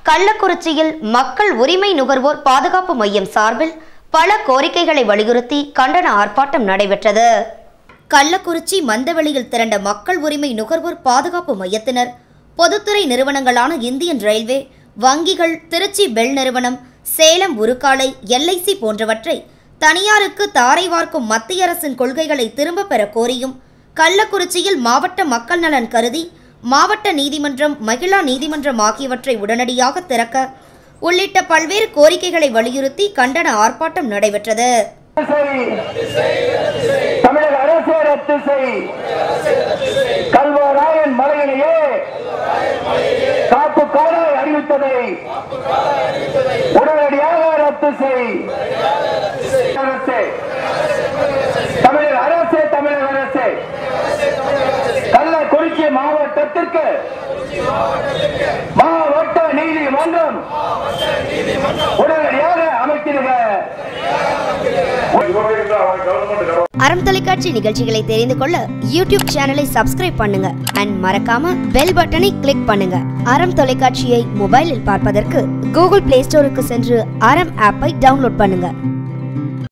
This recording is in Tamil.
கள்ளக்குறிச்சியில் மக்கள் உரிமை நுகர்வோர் பாதுகாப்பு மையம் சார்பில் பல கோரிக்கைகளை வலியுறுத்தி கண்டன ஆர்ப்பாட்டம் நடைபெற்றது கள்ளக்குறிச்சி மந்தவெளியில் திரண்ட மக்கள் உரிமை நுகர்வோர் பாதுகாப்பு மையத்தினர் பொதுத்துறை நிறுவனங்களான இந்தியன் ரயில்வே வங்கிகள் திருச்சி பெல் நிறுவனம் சேலம் உருக்காலை எல்ஐசி போன்றவற்றை தனியாருக்கு தாரை வார்க்கும் மத்திய அரசின் கொள்கைகளை திரும்பப் பெற கோரியும் கள்ளக்குறிச்சியில் மாவட்ட மக்கள் நலன் கருதி மாவட்ட நீதிமன்றம் மகிழா நீதிமன்றம் ஆகியவற்றை உடனடியாக திறக்க உள்ளிட்ட பல்வேறு கோரிக்கைகளை வலியுறுத்தி கண்டன ஆர்ப்பாட்டம் நடைபெற்றது செய். தமிழக அரசே ரத்து செய் கல்வராயன் மலையிலேயே காப்பு காலாய் அறிவித்ததை உடனடியாக ரத்து செய் அரசே தமிழக அரசே தமிழக அரசே கள்ளக்குறிச்சி மாவட்டத்திற்கு மாவட்ட நீதிமன்றம் உடனடியாக அமைத்திருக்க அறம் தொலைக்காட்சி நிகழ்ச்சிகளை தெரிந்து கொள்ள யூடியூப் சேனலை சப்ஸ்கிரைப் பண்ணுங்க அண்ட் மறக்காம பெல் பட்டனை கிளிக் பண்ணுங்க அறம் தொலைக்காட்சியை மொபைலில் பார்ப்பதற்கு கூகுள் பிளே ஸ்டோருக்கு சென்று அறம் ஆப்பை டவுன்லோட் பண்ணுங்க